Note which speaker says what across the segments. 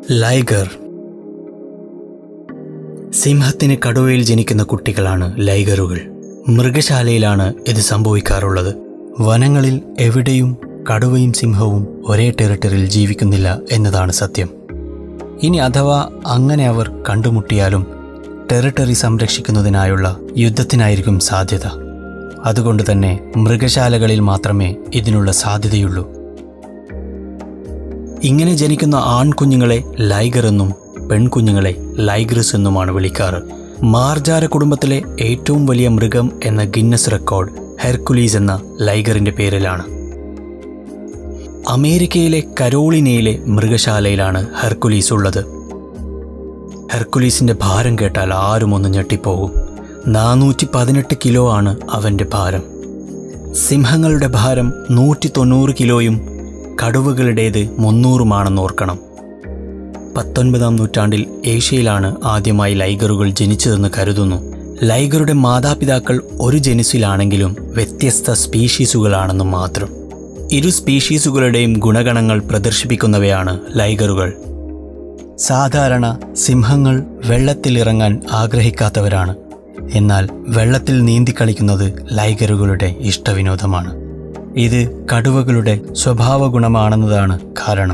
Speaker 1: liger സിംഹത്തിന് കടുവയിൽ ജനിക്കുന്ന കുട്ടികളാണ് ലൈഗറുകൾ മൃഗശാലയിലാണ് ഇത് സംഭവിക്കാറുള്ളത് വനങ്ങളിൽ എവിടെയും കടുവയും സിംഹവും ഒരേ ടെറിട്ടറിയിൽ ജീവിക്കുന്നില്ല എന്നതാണ് സത്യം ഇനി അഥവാ അങ്ങനെ അവർ കണ്ടുമുട്ടിയാലും ടെറിട്ടറി സംരക്ഷിക്കുന്നതിനായുള്ള യുദ്ധത്തിനായിരിക്കും സാധ്യത അതുകൊണ്ട് തന്നെ മൃഗശാലകളിൽ മാത്രമേ ഇതിനുള്ള സാധ്യതയുള്ളൂ ഇങ്ങനെ ജനിക്കുന്ന ആൺകുഞ്ഞുങ്ങളെ ലൈഗർ എന്നും പെൺകുഞ്ഞുങ്ങളെ ലൈഗ്രസ് എന്നുമാണ് വിളിക്കാറ് മാർജാര കുടുംബത്തിലെ ഏറ്റവും വലിയ മൃഗം എന്ന ഗിന്നസ് റെക്കോർഡ് ഹെർക്കുലീസ് എന്ന ലൈഗറിന്റെ പേരിലാണ് അമേരിക്കയിലെ കരോളിനയിലെ മൃഗശാലയിലാണ് ഹെർക്കുലീസ് ഉള്ളത് ഹെർക്കുലീസിന്റെ ഭാരം കേട്ടാൽ ആരും ഒന്ന് ഞെട്ടിപ്പോകും നാനൂറ്റി പതിനെട്ട് കിലോ ആണ് അവന്റെ ഭാരം സിംഹങ്ങളുടെ ഭാരം നൂറ്റി തൊണ്ണൂറ് കിലോയും കടുവകളുടേത് മുന്നൂറുമാണെന്ന് ഓർക്കണം പത്തൊൻപതാം നൂറ്റാണ്ടിൽ ഏഷ്യയിലാണ് ആദ്യമായി ലൈഗറുകൾ ജനിച്ചതെന്ന് കരുതുന്നു ലൈഗറുടെ മാതാപിതാക്കൾ ഒരു ജനുസിലാണെങ്കിലും വ്യത്യസ്ത സ്പീഷീസുകളാണെന്ന് മാത്രം ഇരു സ്പീഷീസുകളുടെയും ഗുണഗണങ്ങൾ പ്രദർശിപ്പിക്കുന്നവയാണ് ലൈഗറുകൾ സാധാരണ സിംഹങ്ങൾ വെള്ളത്തിലിറങ്ങാൻ ആഗ്രഹിക്കാത്തവരാണ് എന്നാൽ വെള്ളത്തിൽ നീന്തിക്കളിക്കുന്നത് ലൈഗറുകളുടെ ഇഷ്ടവിനോദമാണ് ഇത് കടുവകളുടെ സ്വഭാവ ഗുണമാണെന്നതാണ് കാരണം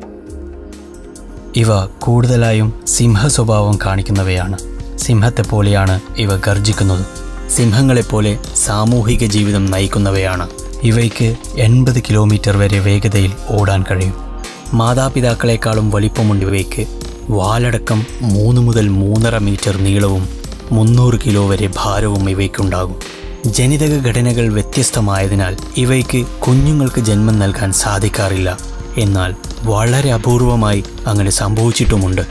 Speaker 1: ഇവ കൂടുതലായും സിംഹ സ്വഭാവം കാണിക്കുന്നവയാണ് സിംഹത്തെപ്പോലെയാണ് ഇവ ഗർജിക്കുന്നത് സിംഹങ്ങളെപ്പോലെ സാമൂഹിക ജീവിതം നയിക്കുന്നവയാണ് ഇവയ്ക്ക് എൺപത് കിലോമീറ്റർ വരെ വേഗതയിൽ ഓടാൻ കഴിയും മാതാപിതാക്കളെക്കാളും വലിപ്പമുണ്ട് ഇവയ്ക്ക് വാലടക്കം മൂന്ന് മുതൽ മൂന്നര മീറ്റർ നീളവും മുന്നൂറ് കിലോ വരെ ഭാരവും ഇവയ്ക്കുണ്ടാകും ജനിതക ഘടനകൾ വ്യത്യസ്തമായതിനാൽ ഇവയ്ക്ക് കുഞ്ഞുങ്ങൾക്ക് ജന്മം നൽകാൻ സാധിക്കാറില്ല എന്നാൽ വളരെ അപൂർവമായി അങ്ങനെ സംഭവിച്ചിട്ടുമുണ്ട്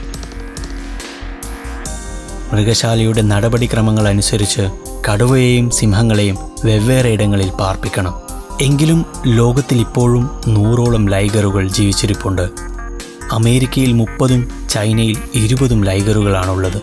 Speaker 1: മൃഗശാലയുടെ നടപടിക്രമങ്ങൾ അനുസരിച്ച് കടുവയെയും സിംഹങ്ങളെയും വെവ്വേറെ ഇടങ്ങളിൽ പാർപ്പിക്കണം എങ്കിലും ലോകത്തിൽ ഇപ്പോഴും നൂറോളം ലൈഗറുകൾ ജീവിച്ചിരിപ്പുണ്ട് അമേരിക്കയിൽ മുപ്പതും ചൈനയിൽ ഇരുപതും ലൈഗറുകളാണുള്ളത്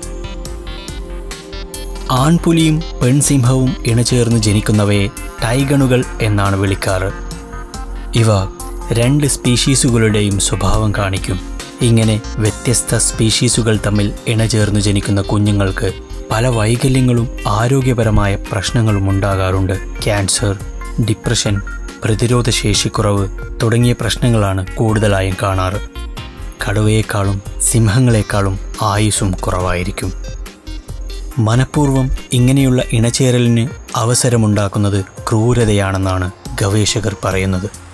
Speaker 1: ആൺപുലിയും പെൺസിംഹവും ഇണചേർന്ന് ജനിക്കുന്നവയെ ടൈഗണുകൾ എന്നാണ് വിളിക്കാറ് ഇവ രണ്ട് സ്പീഷീസുകളുടെയും സ്വഭാവം കാണിക്കും ഇങ്ങനെ വ്യത്യസ്ത സ്പീഷീസുകൾ തമ്മിൽ ഇണചേർന്ന് ജനിക്കുന്ന കുഞ്ഞുങ്ങൾക്ക് പല വൈകല്യങ്ങളും ആരോഗ്യപരമായ പ്രശ്നങ്ങളും ഉണ്ടാകാറുണ്ട് ക്യാൻസർ ഡിപ്രഷൻ പ്രതിരോധശേഷിക്കുറവ് തുടങ്ങിയ പ്രശ്നങ്ങളാണ് കൂടുതലായും കാണാറ് കടുവയേക്കാളും സിംഹങ്ങളെക്കാളും ആയുസ്സും കുറവായിരിക്കും മനഃപൂർവ്വം ഇങ്ങനെയുള്ള ഇണചേരലിന് അവസരമുണ്ടാക്കുന്നത് ക്രൂരതയാണെന്നാണ് ഗവേഷകർ പറയുന്നത്